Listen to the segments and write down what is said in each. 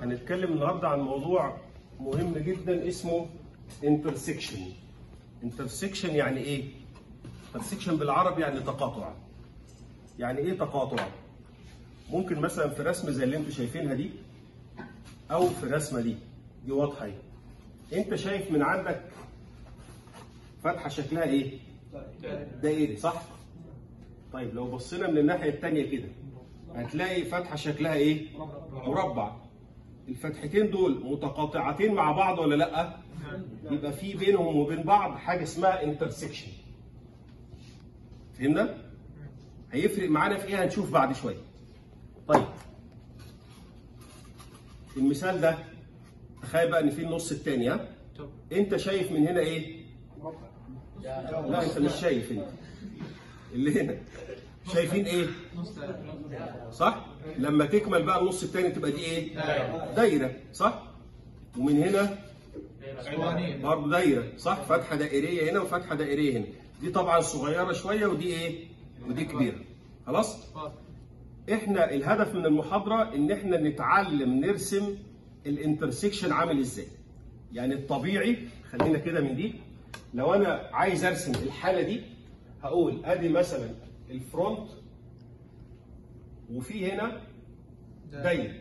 هنتكلم النهارده عن موضوع مهم جدا اسمه انترسكشن انترسكشن يعني ايه انترسكشن بالعربي يعني تقاطع يعني ايه تقاطع ممكن مثلا في رسمه زي اللي انتم شايفينها دي او في الرسمه دي دي واضحه اهي انت شايف من عندك فتحه شكلها ايه دائري صح طيب لو بصينا من الناحيه الثانيه كده هتلاقي فتحه شكلها ايه مربع الفتحتين دول متقاطعتين مع بعض ولا لا يبقى في بينهم وبين بعض حاجه اسمها انترسكشن فهمنا هيفرق معانا في ايه هنشوف بعد شويه طيب المثال ده تخيل بقى ان في النص الثاني ها انت شايف من هنا ايه لا انت مش شايف انت اللي هنا شايفين ايه صح لما تكمل بقى النص الثاني تبقى دي ايه دايره صح ومن هنا برضه دايره صح فتحه دائريه هنا وفتحه دائريه هنا دي طبعا صغيره شويه ودي ايه ودي كبيره خلاص احنا الهدف من المحاضره ان احنا نتعلم نرسم الانترسكشن عامل ازاي يعني الطبيعي خلينا كده من دي لو انا عايز ارسم الحاله دي هقول ادي مثلا الفرونت وفي هنا دايره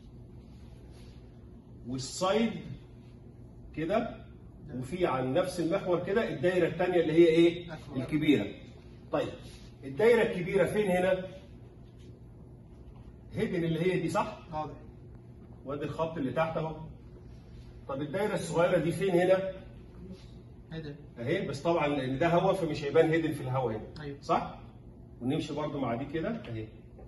والسايد كده وفي عن نفس المحور كده الدايره الثانيه اللي هي ايه الكبيره طيب الدايره الكبيره فين هنا هيدن اللي هي دي صح واضح وادي الخط اللي تحت اهو طب الدايره الصغيره دي فين هنا هيدا اهي بس طبعا لان ده هوا فمش هيبان هيدن في الهوا هنا ايوه صح ونمشي برضو مع دي كده اهي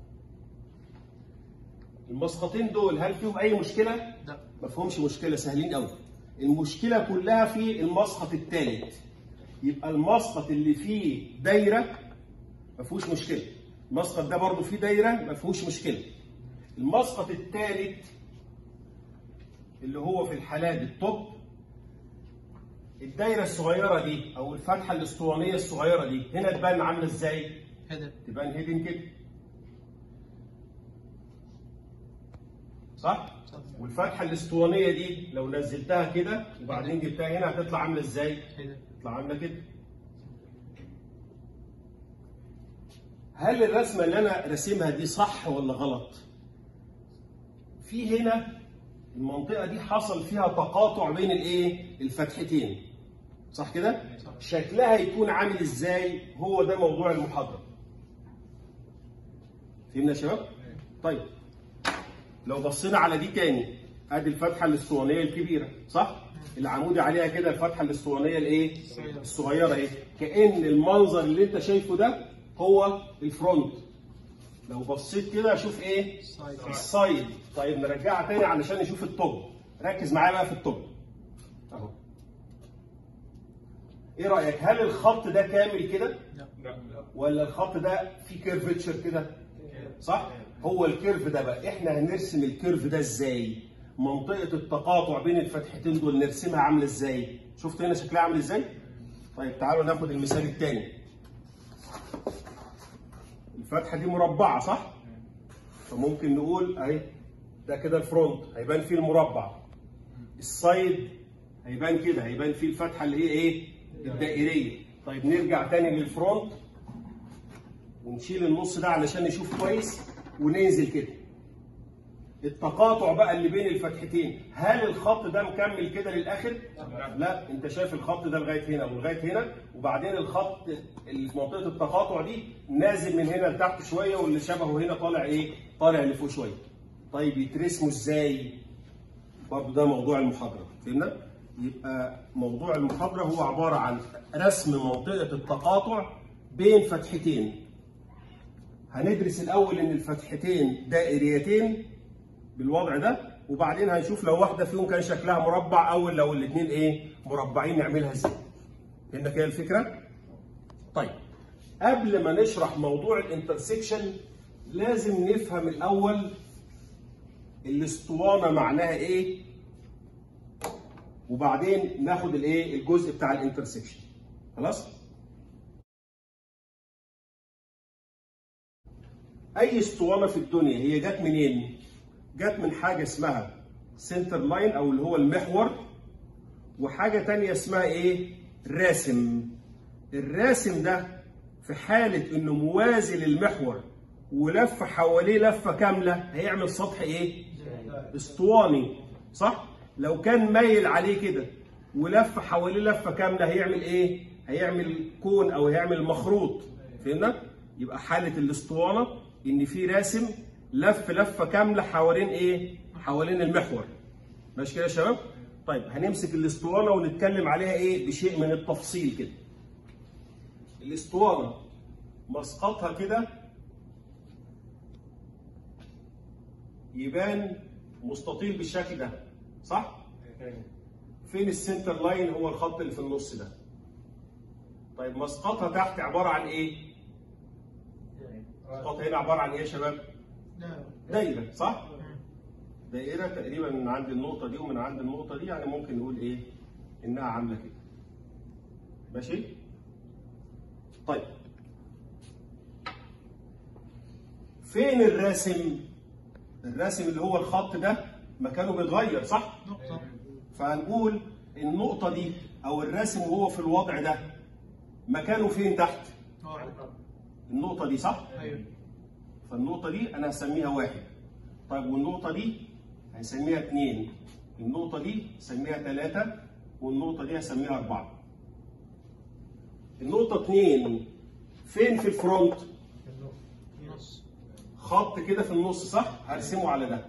المسقطين دول هل فيهم اي مشكله لا ما فيهمش مشكله سهلين قوي المشكله كلها في المسقط الثالث يبقى المسقط اللي فيه دايره ما فيهوش مشكله المسقط ده برضو فيه دايره ما فيهوش مشكله المسقط الثالث اللي هو في الحالات التوب الدايره الصغيره دي او الفتحه الاسطوانيه الصغيره دي هنا تبان عامله ازاي هيدا تبان هيدن كده صح صح. والفتحه الاسطوانيه دي لو نزلتها كده وبعدين جبتها هنا هتطلع عامله ازاي هيدا تطلع عامله كده هل الرسمه اللي انا راسمها دي صح ولا غلط في هنا المنطقه دي حصل فيها تقاطع بين الايه الفتحتين صح كده صح. شكلها يكون عامل ازاي هو ده موضوع المحاضره فهمنا يا شباب طيب لو بصينا على دي تاني ادي الفتحه الاسطوانيه الكبيره صح العمودي عليها كده الفتحه الاسطوانيه الايه الصغيرة. الصغيره اهي كان المنظر اللي انت شايفه ده هو الفرونت لو بصيت كده اشوف ايه السايد. السايد طيب نرجعها تاني علشان نشوف الطب ركز معايا بقى في الطب اهو ايه رايك هل الخط ده كامل كده لا ولا الخط ده فيه كيرفتشر كده صح هو الكيرف ده بقى احنا هنرسم الكيرف ده ازاي منطقه التقاطع بين الفتحتين دول نرسمها عامله ازاي شفت هنا شكلها عامل ازاي طيب تعالوا ناخد المثال الثاني الفتحه دي مربعه صح فممكن نقول اهي ده كده الفرونت هيبان فيه المربع السايد هيبان كده هيبان فيه الفتحه اللي هي ايه الدائريه طيب نرجع تاني للفرونت ونشيل النص ده علشان نشوف كويس وننزل كده التقاطع بقى اللي بين الفتحتين هل الخط ده مكمل كده للاخر لا انت شايف الخط ده لغايه هنا ولغايه هنا وبعدين الخط اللي في منطقه التقاطع دي نازل من هنا لتحت شويه واللي شبهه هنا طالع ايه طالع لفوق شويه طيب يترسموا ازاي برضه ده موضوع المحاضره فهمنا يبقى موضوع المحاضره هو عباره عن رسم منطقه التقاطع بين فتحتين هندرس الاول ان الفتحتين دائريتين بالوضع ده وبعدين هنشوف لو واحده فيهم كان شكلها مربع او لو الاثنين ايه مربعين نعملها ازاي فهمنا كده الفكره طيب قبل ما نشرح موضوع الانترسكشن لازم نفهم الاول الاسطوانه معناها ايه وبعدين ناخد الايه الجزء بتاع الانترسكشن خلاص اي اسطوانه في الدنيا هي جت منين جت من حاجه اسمها سنتر لاين او اللي هو المحور وحاجه تانية اسمها ايه راسم الراسم ده في حاله انه موازي للمحور ولف حواليه لفه كامله هيعمل سطح ايه اسطواني صح لو كان مايل عليه كده ولف حواليه لفه كامله هيعمل ايه هيعمل كون او هيعمل مخروط فهمنا يبقى حاله الاسطوانه ان في راسم لف لفه كامله حوالين ايه حوالين المحور ماشي كده يا شباب طيب هنمسك الاسطوانه ونتكلم عليها ايه بشيء من التفصيل كده الاسطوانه مسقطها كده يبان مستطيل بالشكل ده صح فين السنتر لاين هو الخط اللي في النص ده طيب مسقطها تحت عباره عن ايه مسقطها هنا عباره عن ايه يا شباب دايره صح دائره تقريبا من عند النقطه دي ومن عند النقطه دي يعني ممكن نقول ايه انها عامله كده ماشي طيب فين الراسم الراسم اللي هو الخط ده مكانه بيتغير صح نقطة فهنقول النقطه دي او الراسم وهو في الوضع ده مكانه فين تحت واحد النقطه دي صح ايوه فالنقطة دي أنا هسميها واحد. طيب والنقطة دي هنسميها اتنين. النقطة دي هسميها تلاتة والنقطة دي هسميها أربعة. النقطة اتنين فين في الفرونت؟ نص خط كده في النص صح؟ هرسمه على ده.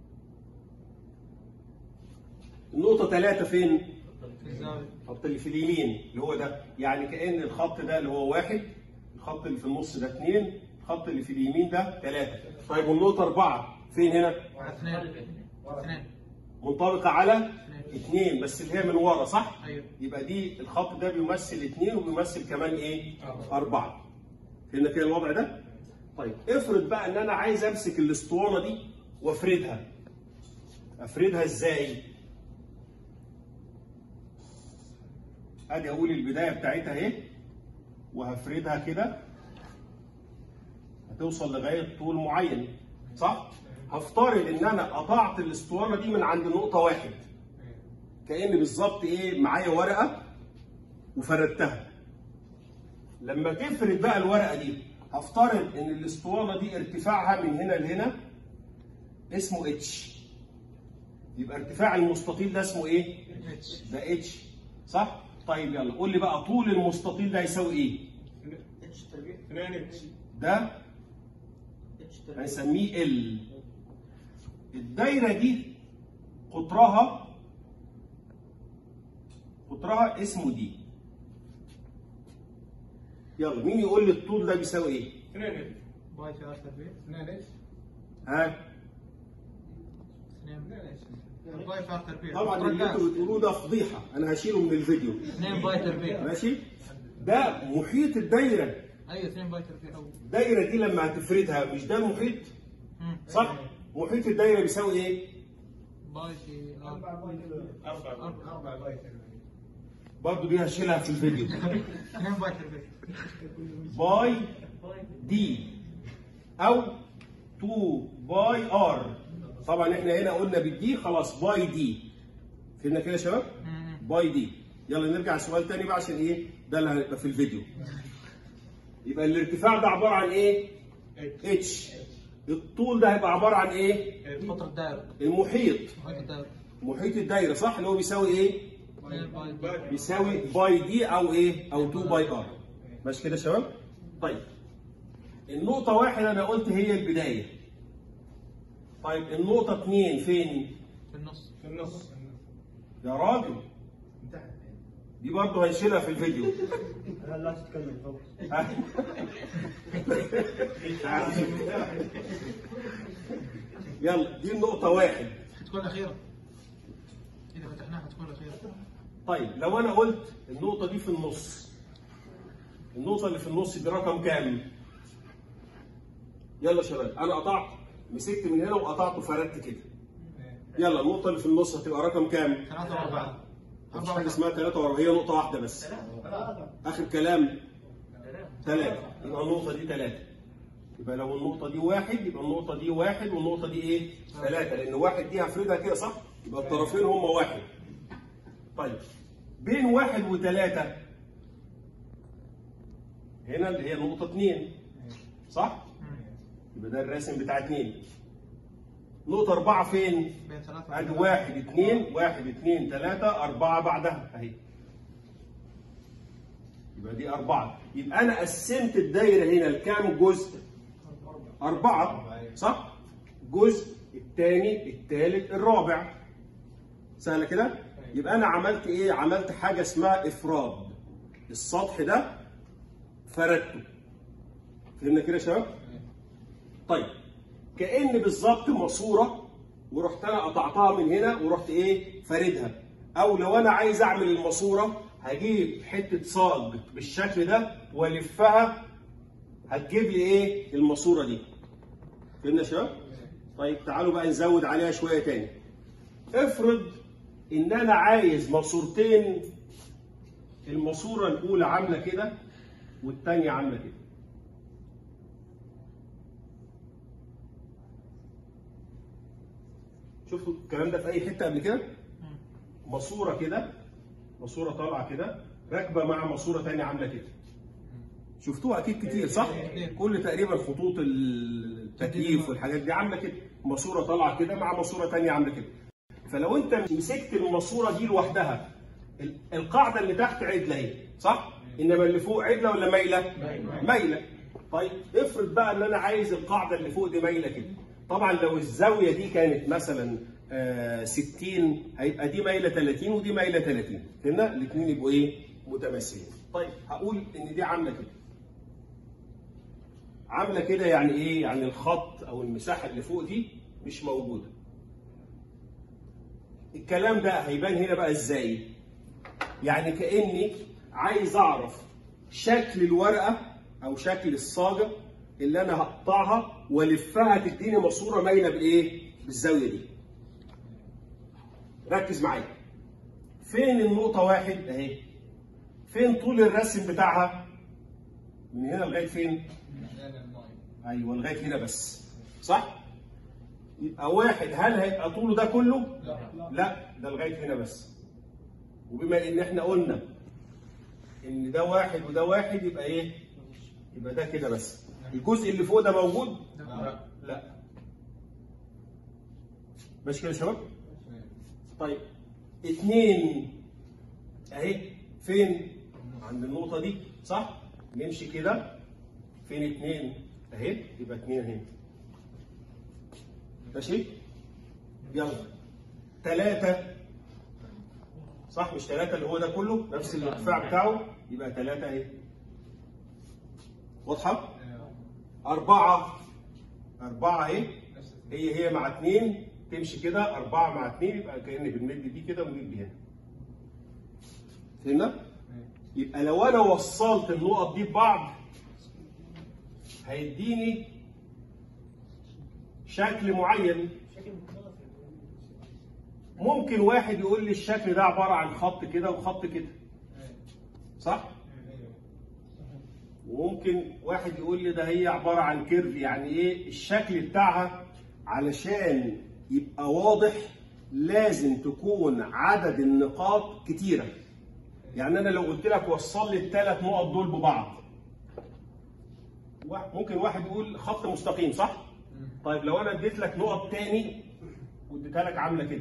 النقطة تلاتة فين؟ في الزاوية الخط اللي في اليمين اللي هو ده يعني كأن الخط ده اللي هو واحد الخط اللي في النص ده اثنين الخط اللي في اليمين ده ثلاثة طيب والنقطة أربعة فين هنا؟ اثنين اثنين منطبقة على اثنين بس اللي هي من ورا صح؟ ايوه يبقى دي الخط ده بيمثل اثنين وبيمثل كمان ايه؟ أربعة فهمنا كده الوضع ده؟ طيب افرض بقى إن أنا عايز أمسك الأسطوانة دي وأفردها أفردها إزاي؟ ادي اقول البدايه بتاعتها اهي وهفردها كده هتوصل لغايه طول معين صح؟ هفترض ان انا قطعت الاسطوانه دي من عند نقطه واحد كان بالظبط ايه معايا ورقه وفردتها لما تفرد بقى الورقه دي هفترض ان الاسطوانه دي ارتفاعها من هنا لهنا اسمه اتش يبقى ارتفاع المستطيل ده اسمه ايه؟ اتش ده اتش صح؟ طيب يلا قول لي بقى طول المستطيل ده يساوي ايه؟ اتش تربيع اثنين اتش ده اتش تربيع هنسميه ال الدايره دي قطرها قطرها اسمه دي يلا مين يقول لي الطول ده بيساوي ايه؟ اثنين اتش باي في ار تربيع اثنين اتش ها؟ اثنين باي في ار تربيع طبعا اللي انتوا بتقولوه ده فضيحه انا هشيله من الفيديو اثنين باي تربيع ماشي؟ ده محيط الدايره ايوه اثنين باي تربيع أو. الدايره دي لما هتفردها مش ده المحيط؟ مم. صح؟ محيط الدايره بيساوي ايه؟ باي في ار أربعة أربعة بايت برضه دي هشيلها في الفيديو اثنين باي تربيع باي دي او 2 باي ار طبعا احنا هنا قلنا بالدي خلاص باي دي فهمنا كده يا شباب؟ مم. باي دي يلا نرجع سؤال تاني بقى عشان ايه؟ ده اللي هيبقى في الفيديو يبقى الارتفاع ده عباره عن ايه؟ اتش الطول ده هيبقى عباره عن ايه؟ قطر الدائرة المحيط محيط الدائرة محيط الدايره صح اللي هو بيساوي ايه؟ اثنين باي دي. بيساوي باي دي او ايه؟ او 2 باي ار. ماشي كده يا شباب؟ طيب. النقطة واحد أنا قلت هي البداية. طيب النقطة اثنين فين؟ في النص في النص يا راجل دي برضه هنشيلها في الفيديو. لا تتكلم خلاص يلا دي النقطة واحد. هتكون الأخيرة إذا فتحناها هتكون الأخيرة طيب لو أنا قلت النقطة دي في النص. النقطة اللي في النص دي رقم كام؟ يلا يا شباب أنا قطعت مسكت من هنا وقطعت وفردت كده. يلا النقطة اللي في النص هتبقى رقم كام؟ ثلاثة وأربعة مفيش حاجة اسمها ثلاثة ورا هي نقطة واحدة بس. آخر كلام ثلاثة يبقى النقطة دي ثلاثة. يبقى لو النقطة دي واحد يبقى النقطة دي واحد والنقطة دي إيه؟ ثلاثة لأن واحد دي هفردها كده صح؟ يبقى الطرفين هم واحد طيب بين واحد وثلاثة هنا اللي هي نقطة اتنين صح؟ يبقى ده الراسم بتاع اتنين نقطة أربعة فين؟ بين ثلاثة ادي واحد اتنين واحد اتنين تلاتة أربعة بعدها أهي يبقى دي أربعة يبقى أنا قسمت الدايرة هنا لكام جزء؟ أربعة صح؟ جزء الثاني الثالث الرابع سهلة كده؟ يبقى أنا عملت إيه؟ عملت حاجة اسمها إفراد السطح ده فردته فهمنا كده يا شباب؟ طيب كأن بالظبط ماسورة ورحت انا قطعتها من هنا ورحت ايه فاردها او لو انا عايز اعمل الماسوره هجيب حته صاج بالشكل ده والفها هتجيب لي ايه الماسوره دي فهمنا يا شباب طيب تعالوا بقى نزود عليها شويه تاني افرض ان انا عايز ماسورتين الماسوره الاولى عامله كده والثانيه عامله كده شفتوا الكلام ده في اي حته قبل كده ماسوره كده ماسوره طالعه كده راكبه مع ماسوره ثانيه عامله كده شفتوها اكيد كتير صح كل تقريبا خطوط التكييف والحاجات دي عامله كده ماسوره طالعه كده مع ماسوره ثانيه عامله كده فلو انت مسكت الماسوره دي لوحدها ال- القاعده اللي تحت عدله اهي صح انما اللي فوق عدله ولا مايله مايله طيب افرض بقى ان انا عايز القاعده اللي فوق دي مايله كده طبعا لو الزاويه دي كانت مثلا آه، 60 هيبقى دي مايله 30 ودي مايله 30 فهمنا الاثنين يبقوا ايه متماثلين طيب هقول ان دي عامله كده عامله كده يعني ايه يعني الخط او المساحه اللي فوق دي مش موجوده الكلام ده هيبان هنا بقى ازاي يعني كاني عايز اعرف شكل الورقه او شكل الصاجه اللي انا هقطعها والفها تديني ماسوره مايله بالايه بالزاويه دي ركز معايا فين النقطه واحد اهي فين طول الرسم بتاعها من هنا لغايه فين ايوه لغايه هنا بس صح يبقى واحد هل هيبقى طوله ده كله لا ده لغايه هنا بس وبما ان احنا قلنا ان ده واحد وده واحد يبقى ايه يبقى ده كده بس الجزء اللي فوق ده موجود لا ماشي كده يا شباب طيب اتنين اهي فين عند النقطة دي صح نمشي كده فين اتنين اهي يبقى اتنين اهي ماشي يلا تلاتة صح مش تلاتة اللي هو ده كله نفس الارتفاع بتاعه يبقى تلاتة اهي واضحة؟ أربعة أربعة أهي هي هي مع اتنين تمشي كده أربعة مع اتنين يبقى كأن بنمد دي كده ونمد دي هنا. فهمنا؟ يبقى لو أنا وصلت النقط دي ببعض هيديني شكل معين ممكن واحد يقول لي الشكل ده عبارة عن خط كده وخط كده صح؟ وممكن واحد يقول لي ده هي عباره عن كيرف يعني ايه الشكل بتاعها علشان يبقى واضح لازم تكون عدد النقاط كتيره يعني انا لو قلت لك وصل لي الثلاث نقط دول ببعض واحد- ممكن واحد يقول خط مستقيم صح طيب لو انا اديت لك نقط تاني واديتها لك عامله كده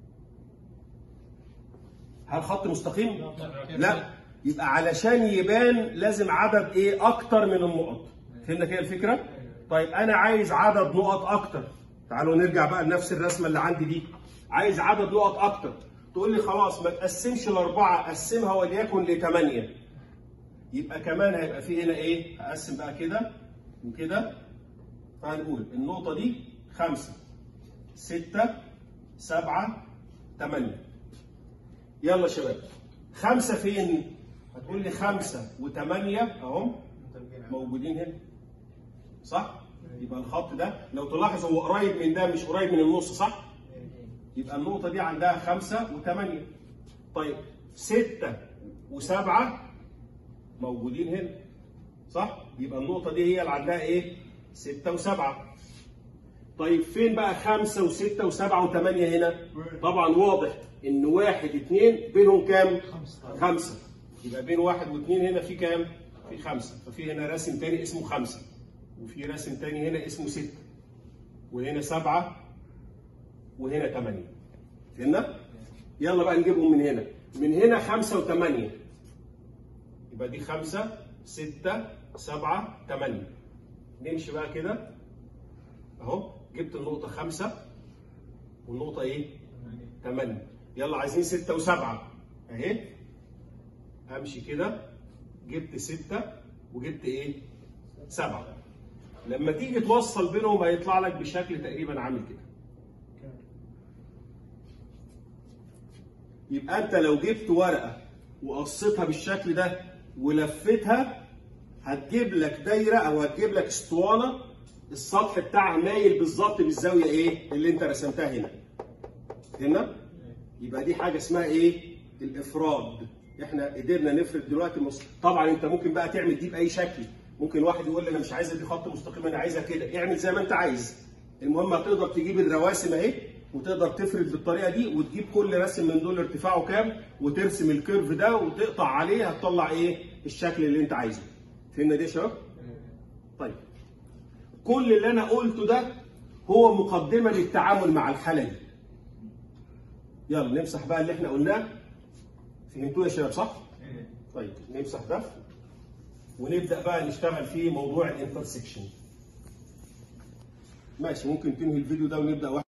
هل خط مستقيم لا يبقى علشان يبان لازم عدد ايه اكتر من النقط فهمنا كده الفكره طيب انا عايز عدد نقط اكتر تعالوا نرجع بقى لنفس الرسمه اللي عندي دي عايز عدد نقط اكتر تقول لي خلاص ما تقسمش الاربعه قسمها وليكن لثمانيه يبقى كمان هيبقى في هنا ايه هقسم بقى كده وكده فهنقول النقطه دي خمسه سته سبعه ثمانيه يلا يا شباب خمسة فين؟ هتقول لي خمسة وثمانية أهم موجودين هنا صح؟ يبقى الخط ده لو تلاحظ هو قريب من ده مش قريب من النص صح؟ يبقى النقطة دي عندها خمسة وثمانية طيب ستة وسبعة موجودين هنا صح؟ يبقى النقطة دي هي اللي عندها إيه؟ ستة وسبعة طيب فين بقى خمسة وستة وسبعة وثمانية هنا؟ طبعا واضح إن واحد اتنين بينهم كام؟ خمسة. خمسة يبقى بين واحد واثنين هنا في كام؟ في خمسة ففي هنا راسم تاني اسمه خمسة وفي راسم تاني هنا اسمه ستة وهنا سبعة وهنا ثمانية فهمنا؟ يلا بقى نجيبهم من هنا من هنا خمسة وثمانية يبقى دي خمسة ستة سبعة ثمانية نمشي بقى كده اهو جبت النقطة خمسة والنقطة ايه؟ ثمانية يلا عايزين ستة وسبعة اهي امشي كده جبت ستة وجبت ايه؟ سبعة لما تيجي توصل بينهم هيطلع لك بشكل تقريبا عامل كده يبقى انت لو جبت ورقه وقصيتها بالشكل ده ولفتها هتجيب لك دايره او هتجيب لك اسطوانه السطح بتاعها مايل بالظبط بالزاويه ايه اللي انت رسمتها هنا هنا يبقى دي حاجه اسمها ايه الافراد احنا قدرنا نفرد دلوقتي مص... طبعا انت ممكن بقى تعمل دي باي شكل ممكن واحد يقول لي انا مش عايزها دي خط مستقيم انا عايزها كده اعمل زي ما انت عايز المهم هتقدر تجيب الرواسم اهي وتقدر تفرد بالطريقه دي وتجيب كل رسم من دول ارتفاعه كام وترسم الكيرف ده وتقطع عليه هتطلع ايه الشكل اللي انت عايزه فهمنا دي يا شباب طيب كل اللي انا قلته ده هو مقدمه للتعامل مع الحاله دي يلا نمسح بقى اللي احنا قلناه فهمتوه يا شباب صح طيب نمسح ده ونبدا بقى نشتغل في موضوع الانترسكشن ماشي ممكن تنهي الفيديو ده ونبدا واحد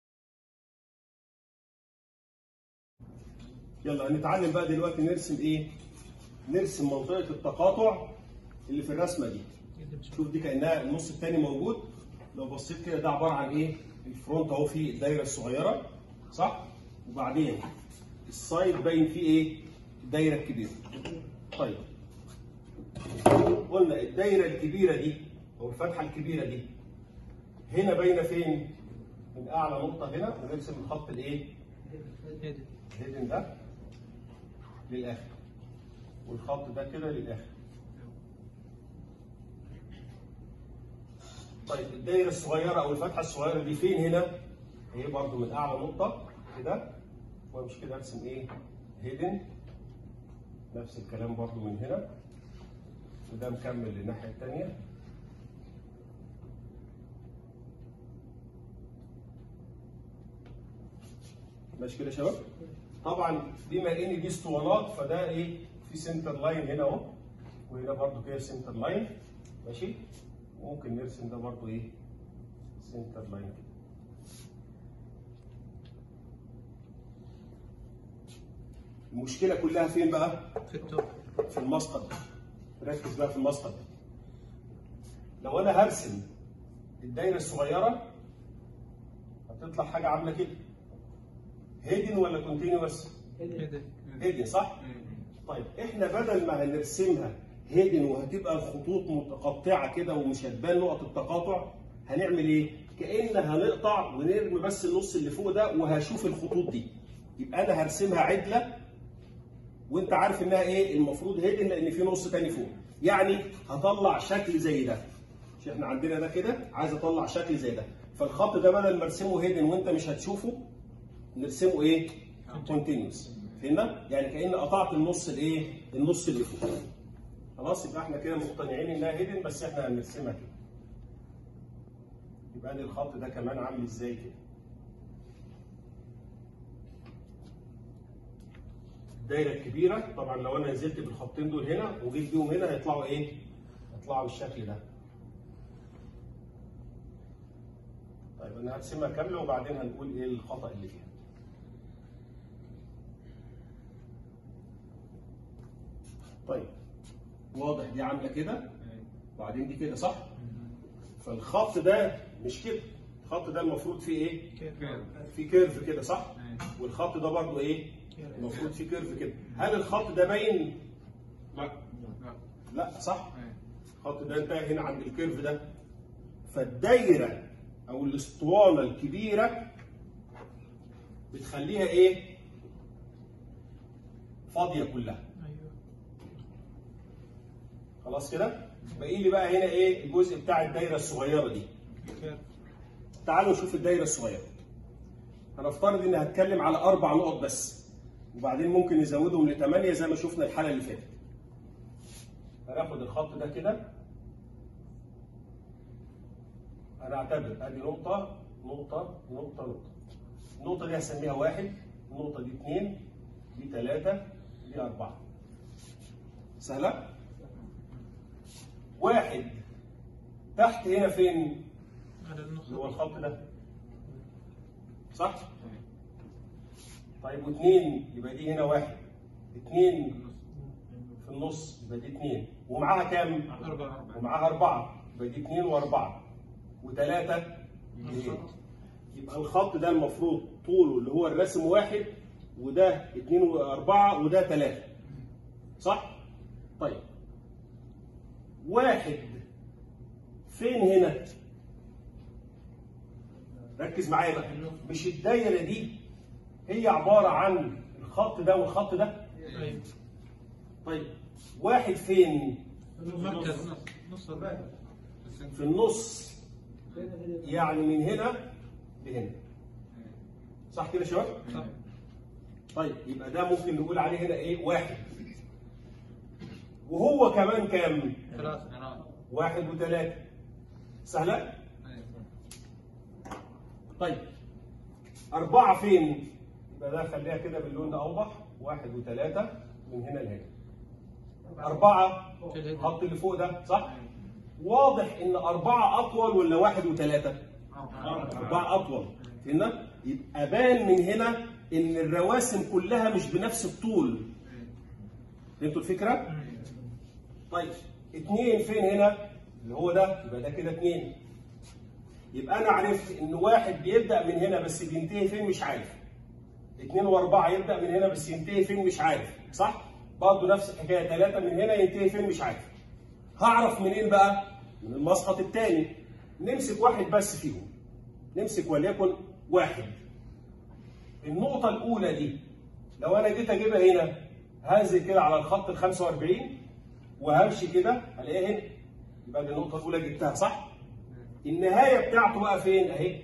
يلا هنتعلم بقى دلوقتي نرسم ايه نرسم منطقه التقاطع اللي في الرسمه دي شوف دي كانها النص الثاني موجود لو بصيت كده ده عباره عن ايه الفرونت اهو فيه الدايره الصغيره صح وبعدين السايد باين فيه ايه الدايره الكبيره طيب قلنا الدايره الكبيره دي او الفتحه الكبيره دي هنا باينه فين من اعلى نقطه هنا ونرسم الخط الايه هادي الهيدن ده للاخر والخط ده كده للاخر طيب الدايره الصغيره او الفتحه الصغيره دي فين هنا هي برضو من اعلى نقطه كده وامشي كده ارسم ايه هيدن نفس الكلام برضو من هنا وده مكمل للناحيه الثانيه ماشي كده يا شباب طبعا بما ان دي اسطوانات فده ايه في سنتر لاين هنا اهو وهنا برضو كده سنتر لاين ماشي ممكن نرسم ده برضو ايه سنتر لاين كده المشكله كلها فين بقى في التوب في المسقط ركز بقى في المسقط لو انا هرسم الدايره الصغيره هتطلع حاجه عامله كده هيدن ولا كونتينوس هادي هيدن صح طيب احنا بدل ما هنرسمها هيدن وهتبقى الخطوط متقطعه كده ومش هتبان نقط التقاطع هنعمل ايه كأن هنقطع ونرمي بس النص اللي فوق ده وهشوف الخطوط دي يبقى انا هرسمها عدله وانت عارف انها ايه المفروض هيدن لان في نص تاني فوق يعني هطلع شكل زي ده مش احنا عندنا ده كده عايز اطلع شكل زي ده فالخط ده بدل ما ارسمه هيدن وانت مش هتشوفه نرسمه ايه كونتينوس فهمنا يعني كأن قطعت النص الايه النص اللي فوق خلاص يبقى احنا كده مقتنعين انها هيدن بس احنا هنرسمها كده يبقى ادي الخط ده كمان عامل ازاي كده الدايره الكبيره طبعا لو انا نزلت بالخطين دول هنا وجيت بيهم هنا هيطلعوا ايه؟ هيطلعوا بالشكل ده. طيب انا هرسمها كامله وبعدين هنقول ايه الخطا اللي فيها. طيب واضح دي عامله كده وبعدين دي كده صح؟ فالخط ده مش كده الخط ده المفروض فيه ايه؟ في كيرف كده صح؟ والخط ده برضه ايه؟ المفروض في كيرف كده هل الخط ده باين؟ لا لا صح؟ الخط ده انتهى هنا عند الكيرف ده فالدايره او الاسطوانه الكبيره بتخليها ايه؟ فاضيه كلها ايوه خلاص كده؟ باقي لي بقى هنا ايه؟ الجزء بتاع الدايره الصغيره دي كيرف تعالوا نشوف الدايره الصغيره هنفترض اني هتكلم على اربع نقط بس وبعدين ممكن نزودهم لثمانيه زي ما شفنا الحلقه اللي فاتت هناخد الخط ده كده هنعتبر ادي نقطه نقطه نقطه نقطه النقطه دي هسميها واحد النقطه دي اثنين دي ثلاثه دي اربعه سهله واحد تحت هنا فين هذا اللي هو النقطة الخط ده صح؟ طيب واثنين يبقى دي هنا واحد اثنين في النص يبقى دي اثنين ومعاها كام؟ أربعة ومعاها أربعة يبقى دي اثنين وأربعة وثلاثة اثنين يبقى الخط ده المفروض طوله اللي هو الرسم واحد وده اثنين وأربعة وده ثلاثة صح؟ طيب واحد فين هنا؟ ركز معايا بقى مش الدايرة دي هي عبارة عن الخط ده والخط ده أيوة طيب واحد فين؟ مركز نص الباقي في النص يعني من هنا لهنا صح كده يا شباب؟ صح طيب يبقى ده ممكن نقول عليه هنا ايه؟ واحد وهو كمان كام؟ ثلاثة واحد وثلاثة سهلة؟ طيب أربعة فين؟ يبقى ده خليها كده باللون ده أوضح واحد وثلاثة من هنا لهنا أربعة الخط اللي فوق ده صح؟ واضح إن أربعة أطول ولا واحد وثلاثة؟ أربعة أطول فهمنا؟ يبقى بان من هنا إن الرواسم كلها مش بنفس الطول فهمتوا الفكرة؟ طيب اتنين فين هنا؟ اللي هو ده يبقى ده كده اتنين يبقى انا عرفت ان واحد بيبدا من هنا بس بينتهي فين مش عارف اتنين واربعه يبدا من هنا بس ينتهي فين مش عارف صح؟ برضه نفس الحكايه ثلاثه من هنا ينتهي فين مش عارف هعرف منين بقى؟ من المسقط الثاني نمسك واحد بس فيهم نمسك وليكن واحد النقطة الأولى دي لو أنا جيت أجيبها هنا هنزل كده على الخط ال 45 وهمشي كده هلاقيها هنا يبقى دي النقطة الأولى جبتها صح؟ النهاية بتاعته بقى فين؟ أهي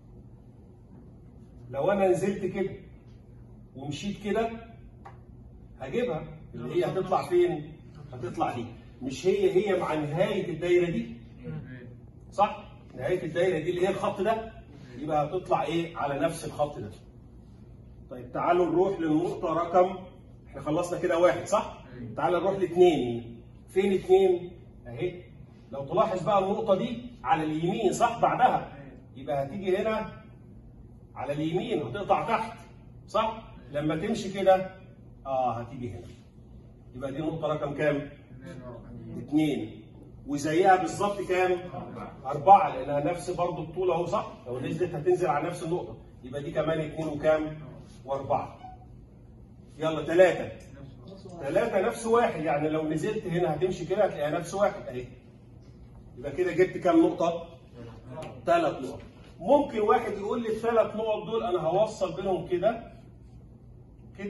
لو أنا نزلت كده ومشيت كده هجيبها اللي هي هتطلع فين؟ هتطلع دي مش هي هي مع نهاية الدايرة دي صح؟ نهاية الدايرة دي اللي هي الخط ده يبقى هتطلع إيه؟ على نفس الخط ده طيب تعالوا نروح للنقطة رقم احنا خلصنا كده واحد صح؟ تعالوا نروح لاثنين فين اثنين؟ اهي لو تلاحظ بقى النقطة دي على اليمين صح بعدها يبقى هتيجي هنا على اليمين هتقطع تحت صح؟ لما تمشي كده اه هتيجي هنا يبقى دي النقطة رقم كام؟ اثنين وزيها بالظبط كام؟ أربعة لأنها نفس برضه الطول أهو صح؟ لو نزلت هتنزل على نفس النقطة يبقى دي كمان اثنين وكام؟ وأربعة يلا ثلاثة ثلاثة نفس واحد يعني لو نزلت هنا هتمشي كده هتلاقيها نفس واحد أهي يبقى كده جبت كام نقطة؟ ثلاث نقط ممكن واحد يقول لي الثلاث نقط دول أنا هوصل بينهم كده كده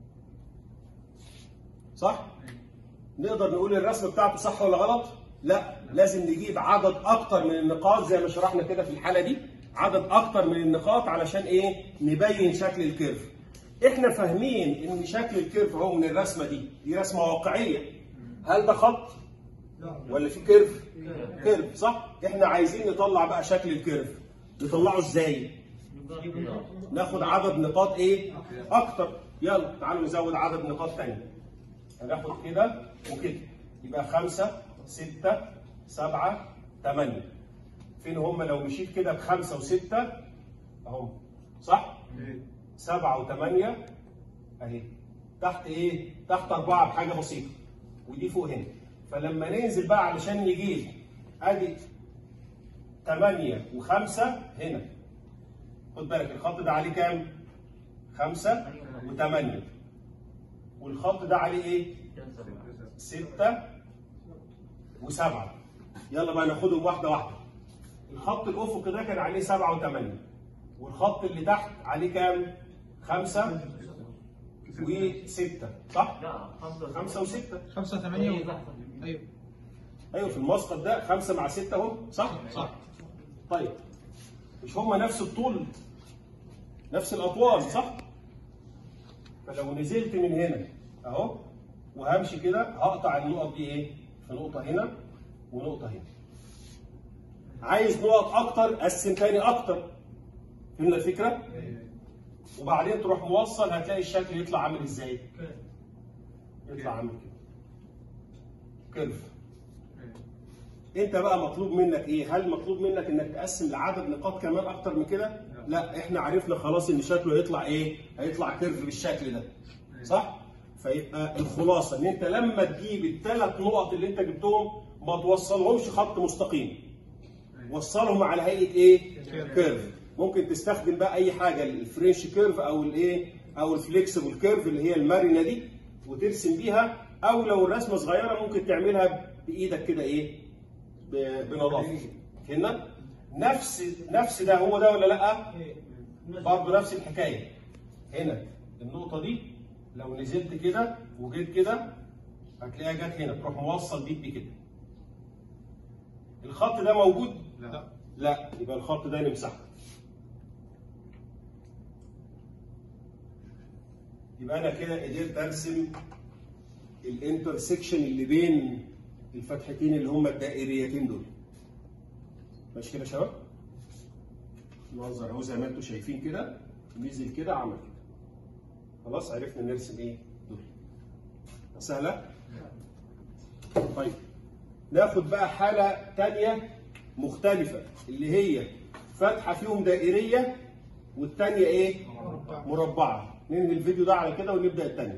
صح؟ نقدر نقول الرسم بتاعته صح ولا غلط؟ لا لازم نجيب عدد اكتر من النقاط زي ما شرحنا كده في الحاله دي عدد اكتر من النقاط علشان ايه نبين شكل الكيرف احنا فاهمين ان شكل الكيرف اهو من الرسمه دي دي رسمه واقعيه هل ده خط ولا في كيرف كيرف صح احنا عايزين نطلع بقى شكل الكيرف نطلعه ازاي ناخد عدد نقاط ايه اكتر يلا تعالوا نزود عدد نقاط تانية هناخد كده وكده يبقى خمسة ستة سبعة ثمانية فين هم لو مشيت كده بخمسة وستة اهم صح؟ سبعة وثمانية اهي تحت ايه؟ تحت أربعة بحاجة بسيطة ودي فوق هنا فلما ننزل بقى علشان نجيب ادي ثمانية وخمسة هنا خد بالك الخط ده عليه كام؟ خمسة وثمانية والخط ده عليه ايه؟ ستة وسبعة يلا بقى ناخدهم واحدة واحدة الخط الأفقي ده كان عليه سبعة وثمانية والخط اللي تحت عليه كام؟ خمسة وستة صح؟ خمسة وستة خمسة ثمانية و... أيوة أيوه في المسقط ده خمسة مع ستة أهو صح؟ صح طيب مش هم نفس الطول نفس الاطوال صح فلو نزلت من هنا اهو وهمشي كده هقطع النقط دي ايه في نقطه هنا ونقطه هنا عايز نقط اكتر قسم تاني اكتر فهمنا الفكره وبعدين تروح موصل هتلاقي الشكل يطلع عامل ازاي يطلع عامل كده كيرف انت بقى مطلوب منك ايه؟ هل مطلوب منك انك تقسم لعدد نقاط كمان اكتر من كده؟ لا احنا عرفنا خلاص ان شكله هيطلع ايه؟ هيطلع كيرف بالشكل ده. صح؟ فيبقى الخلاصه ان انت لما تجيب الثلاث نقط اللي انت جبتهم ما توصلهمش خط مستقيم. وصلهم على هيئه ايه؟ كيرف. ممكن تستخدم بقى اي حاجه الفرنش كيرف او الايه؟ او الفليكسبل كيرف اللي هي المرنه دي وترسم بيها او لو الرسمه صغيره ممكن تعملها بايدك كده ايه؟ ب- بنظافه هنا نفس نفس ده هو ده ولا لا برضه نفس الحكايه هنا النقطه دي لو نزلت كده وجيت كده هتلاقيها جت هنا تروح موصل بيك بكده الخط ده موجود لا لا يبقى الخط ده نمسحه يبقى انا كده قدرت ارسم الانترسكشن اللي بين الفتحتين اللي هما الدائريتين دول ماشي كده يا شباب المنظر اهو زي ما انتم شايفين كده نزل كده عمل كده خلاص عرفنا نرسم ايه دول سهله طيب ناخد بقى حاله تانية مختلفه اللي هي فتحه فيهم دائريه والتانية ايه مربعه ننهي الفيديو ده على كده ونبدا التانية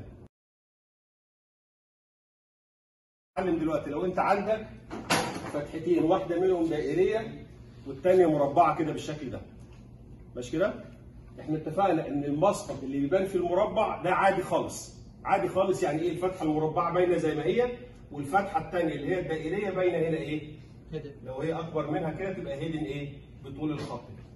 نتعلم دلوقتي لو انت عندك فتحتين واحده منهم دائريه والثانيه مربعه كده بالشكل ده ماشي كده احنا اتفقنا ان المسقط اللي بيبان في المربع ده عادي خالص عادي خالص يعني ايه الفتحه المربعه باينه زي ما هي والفتحه الثانيه اللي هي الدائريه باينه هنا ايه هدف لو هي اكبر منها كده تبقى هيدن ايه بطول الخط كده.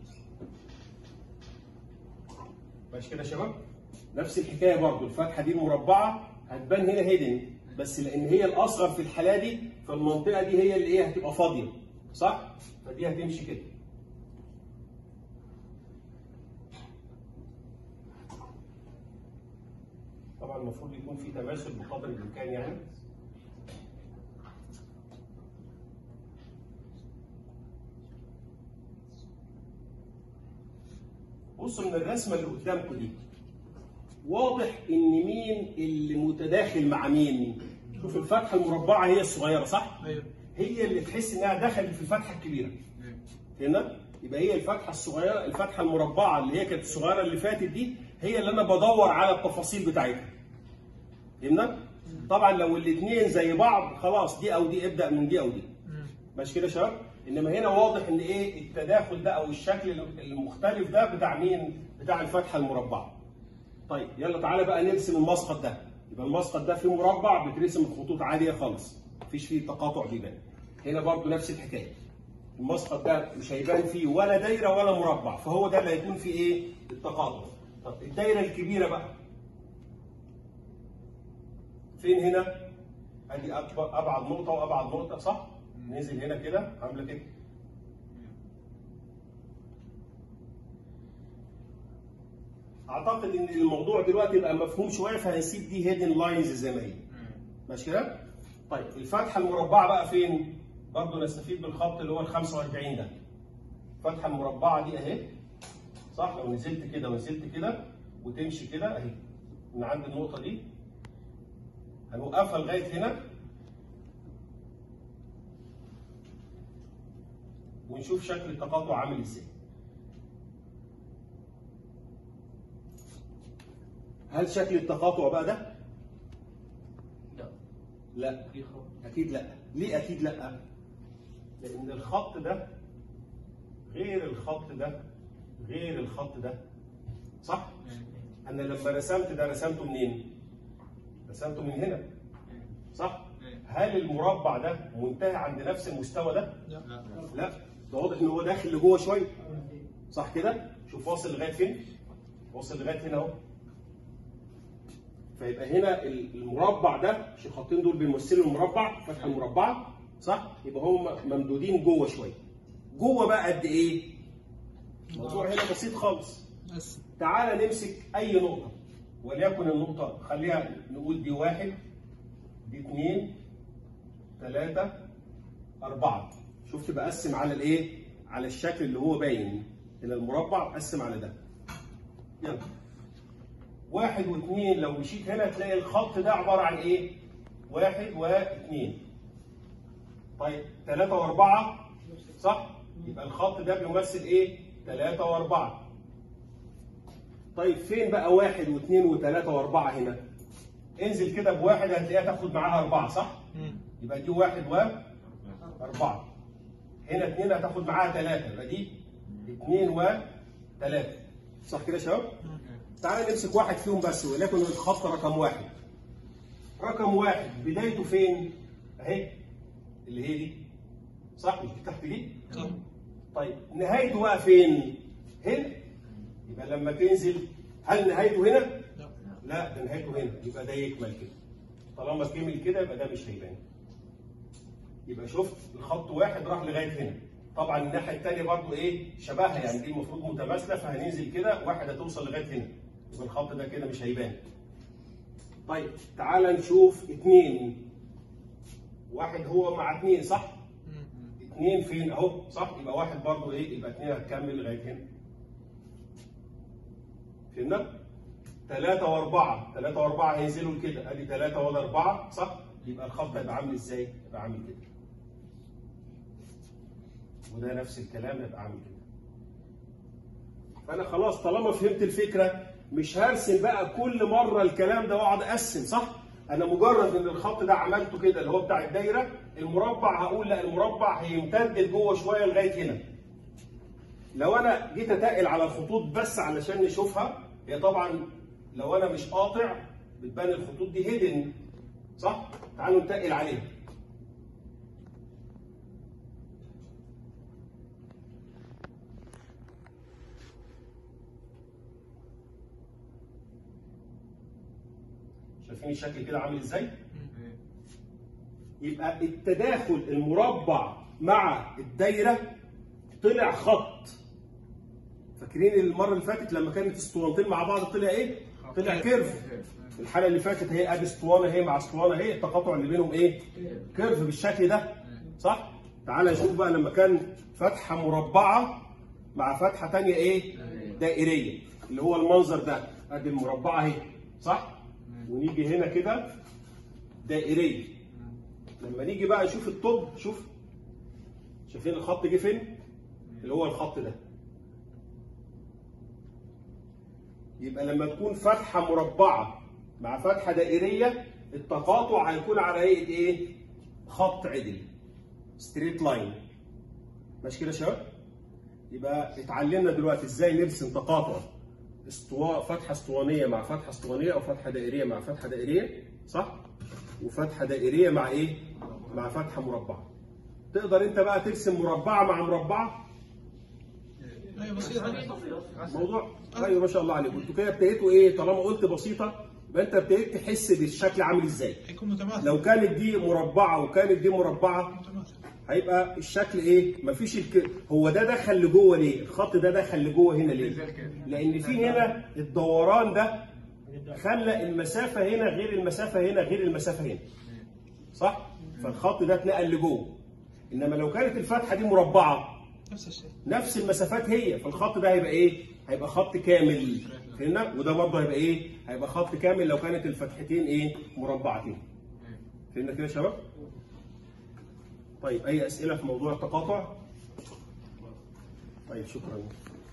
ماشي كده يا شباب نفس الحكايه برضو الفتحه دي مربعه هتبان هنا هيدن بس لان هي الاصغر في الحاله دي فالمنطقه دي هي اللي ايه هتبقى فاضيه صح فدي هتمشي كده طبعا المفروض يكون في تماثل بقدر الامكان يعني بصوا من الرسمه اللي قدامكم دي واضح ان مين اللي متداخل مع مين شوف الفتحه المربعه هي الصغيره صح ايوه هي اللي تحس انها دخلت في الفتحه الكبيره هنا يبقى هي الفتحه الصغيره الفتحه المربعه اللي هي كانت الصغيره اللي فاتت دي هي اللي انا بدور على التفاصيل بتاعتها فهمنا طبعا لو الاثنين زي بعض خلاص دي او دي ابدا من دي او دي مم. ماشي كده يا شباب انما هنا واضح ان ايه التداخل ده او الشكل المختلف ده بتاع مين بتاع الفتحه المربعه طيب يلا تعالى بقى نرسم المسقط ده يبقى المسقط ده فيه مربع بترسم الخطوط عاديه خالص مفيش فيه تقاطع بيبان هنا برضو نفس الحكايه المسقط ده مش هيبان فيه ولا دايره ولا مربع فهو ده اللي هيكون فيه ايه التقاطع طب الدايره الكبيره بقى فين هنا ادي اكبر ابعد نقطه وابعد نقطه صح نزل هنا كده عامله كده اعتقد ان الموضوع دلوقتي بقى مفهوم شويه فهنسيب دي هيدن لاينز زي ما هي ماشي كده طيب الفتحه المربعه بقى فين برضه نستفيد بالخط اللي هو ال 45 ده الفتحه المربعه دي اهي صح لو نزلت كده ونزلت كده وتمشي كده اهي من عند النقطه دي هنوقفها لغايه هنا ونشوف شكل التقاطع عامل ازاي هل شكل التقاطع بقى ده؟ لا لا في خط اكيد لا ليه اكيد لا لان الخط ده غير الخط ده غير الخط ده صح انا لما رسمت ده رسمته منين رسمته من هنا صح هل المربع ده منتهي عند نفس المستوى ده لا لا لا ده واضح ان هو داخل لجوه شويه صح كده شوف واصل لغايه فين واصل لغايه هنا اهو فيبقى هنا المربع ده مش الخطين دول بيمثلوا المربع فتحه المربعه صح يبقى هم ممدودين جوه شويه جوه بقى قد ايه الموضوع هنا بسيط خالص بس تعالى نمسك اي نقطه وليكن النقطه خليها نقول دي واحد دي اثنين ثلاثة أربعة شفت بقسم على الإيه؟ على الشكل اللي هو باين هنا المربع بقسم على ده يلا واحد واثنين لو مشيت هنا تلاقي الخط ده عبارة عن إيه؟ واحد واثنين طيب ثلاثة وأربعة صح؟ يبقى الخط ده بيمثل إيه؟ ثلاثة وأربعة طيب فين بقى واحد واثنين وثلاثة وأربعة هنا؟ انزل كده بواحد هتلاقيها تاخد معاها أربعة صح؟ يبقى دي واحد وأربعة هنا اثنين هتاخد معاها ثلاثة يبقى دي اثنين وثلاثة صح كده يا شباب؟ تعالى نمسك واحد فيهم بس وليكن الخط رقم واحد رقم واحد بدايته فين؟ أهي اللي هي دي صح مش دي تحت دي؟ صح طيب نهايته بقى فين؟ هنا يبقى لما تنزل هل نهايته هنا؟ لا لا ده نهايته هنا يبقى ده يكمل كده طالما كمل كده يبقى ده مش هيبان يبقى شفت الخط واحد راح لغايه هنا طبعا الناحيه الثانيه برضو ايه شبهها يعني دي المفروض متماثله فهننزل كده واحد هتوصل لغايه هنا يبقى الخط ده كده مش هيبان طيب تعال نشوف اثنين واحد هو مع اثنين صح؟ اثنين فين اهو صح؟ يبقى واحد برضو ايه يبقى اثنين هتكمل لغايه هنا فهمنا؟ ثلاثة وأربعة، ثلاثة وأربعة هينزلوا كده، أدي ثلاثة ولا أربعة، صح؟ يبقى الخط هيبقى عامل إزاي؟ يبقى عامل كده. وده نفس الكلام يبقى عامل كده. فأنا خلاص طالما فهمت الفكرة مش هرسم بقى كل مرة الكلام ده وأقعد أقسم، صح؟ أنا مجرد إن الخط ده عملته كده اللي هو بتاع الدايرة، المربع هقول لا المربع هيمتد لجوه شوية لغاية هنا. لو انا جيت اتقل على الخطوط بس علشان نشوفها هي طبعا لو انا مش قاطع بتبان الخطوط دي هيدن صح؟ تعالوا نتقل عليها. شايفين الشكل كده عامل ازاي؟ يبقى التداخل المربع مع الدايره طلع خط فاكرين المره اللي فاتت لما كانت اسطوانتين مع بعض طلع ايه؟ طلع كيرف الحاله اللي فاتت هي ادي اسطوانه هي مع اسطوانه هي التقاطع اللي بينهم ايه؟ كيرف بالشكل ده صح؟ تعال نشوف بقى لما كان فتحه مربعه مع فتحه ثانيه ايه؟ دائريه اللي هو المنظر ده ادي المربعه اهي صح؟ ونيجي هنا كده دائريه لما نيجي بقى نشوف الطب شوف شايفين الخط جه فين؟ اللي هو الخط ده يبقى لما تكون فتحة مربعة مع فتحة دائرية التقاطع هيكون على هيئة ايه؟ خط عدل ستريت لاين ماشي كده يا شباب؟ يبقى اتعلمنا دلوقتي ازاي نرسم تقاطع استواء فتحة اسطوانية مع فتحة اسطوانية أو فتحة دائرية مع فتحة دائرية صح؟ وفتحة دائرية مع ايه؟ مع فتحة مربعة تقدر انت بقى ترسم مربعة مع مربعة ايوه بسيطة موضوع ايوه ما شاء الله عليكم انتوا كده ابتديتوا ايه طالما قلت بسيطه يبقى انت ابتديت تحس بالشكل عامل ازاي هيكون متماثل لو كانت دي مربعه وكانت دي مربعه متماثل هيبقى الشكل ايه مفيش الك... هو ده دخل لجوه ليه الخط ده دخل لجوه هنا ليه لان في هنا الدوران ده خلى المسافه هنا غير المسافه هنا غير المسافه هنا صح فالخط ده اتنقل لجوه انما لو كانت الفتحه دي مربعه نفس الشيء نفس المسافات هي فالخط ده هيبقى ايه؟ هيبقى خط كامل فهمنا؟ وده برضه هيبقى ايه؟ هيبقى خط كامل لو كانت الفتحتين ايه؟ مربعتين. فهمنا كده يا شباب؟ طيب اي اسئله في موضوع التقاطع؟ طيب شكرا.